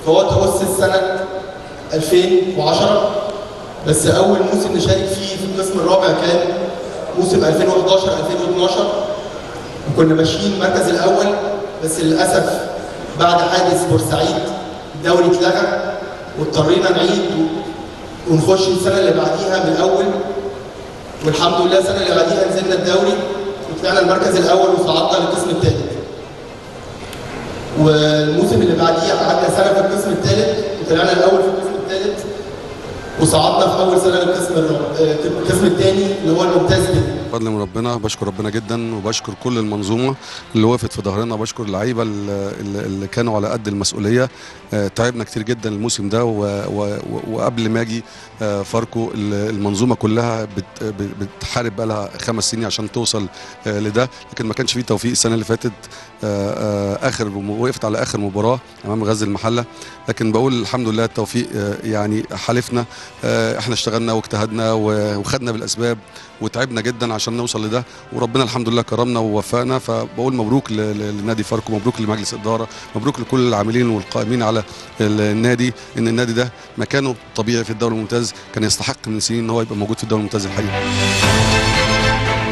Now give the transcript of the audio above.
فهو تأسس سنة 2010 بس أول موسم نشارك فيه في القسم الرابع كان موسم 2011 2012 وكنا ماشيين المركز الأول بس للأسف بعد حادث بورسعيد الدوري اتلغى واضطرينا نعيد ونخش السنة اللي بعديها من الأول والحمد لله السنة اللي بعديها نزلنا الدوري وطلعنا المركز الأول وصعدنا للقسم الثالث والموسم اللي بعديه قعدنا سنه في القسم الثالث وطلعنا الاول في القسم الثالث وصعدنا في اول سنه للقسم الرابع آه، القسم الثاني اللي هو الممتاز جدا بفضل من ربنا بشكر ربنا جدا وبشكر كل المنظومه اللي وقفت في ظهرنا بشكر اللعيبه اللي, اللي كانوا على قد المسؤوليه آه، تعبنا كتير جدا الموسم ده و- و- وقبل ما اجي آه، فاركو ال- المنظومه كلها بت- ب- بتحارب بقى لها خمس سنين عشان توصل آه، لده لكن ما كانش فيه توفيق السنه اللي فاتت آه، آه، اخر وقفت على اخر مباراه امام غزل المحله لكن بقول الحمد لله التوفيق آه، يعني حالفنا آه، احنا اشتغلنا واجتهدنا و- وخدنا بالاسباب وتعبنا جدا عشان نوصل لده وربنا الحمد لله كرمنا ووفقنا فبقول مبروك ل- ل- لنادي فاركو مبروك لمجلس الاداره مبروك لكل العاملين والقائمين على ال- النادي ان النادي ده مكانه طبيعي في الدوري الممتاز كان يستحق من سنين ان هو يبقى موجود في الدوري الممتاز الحقيقه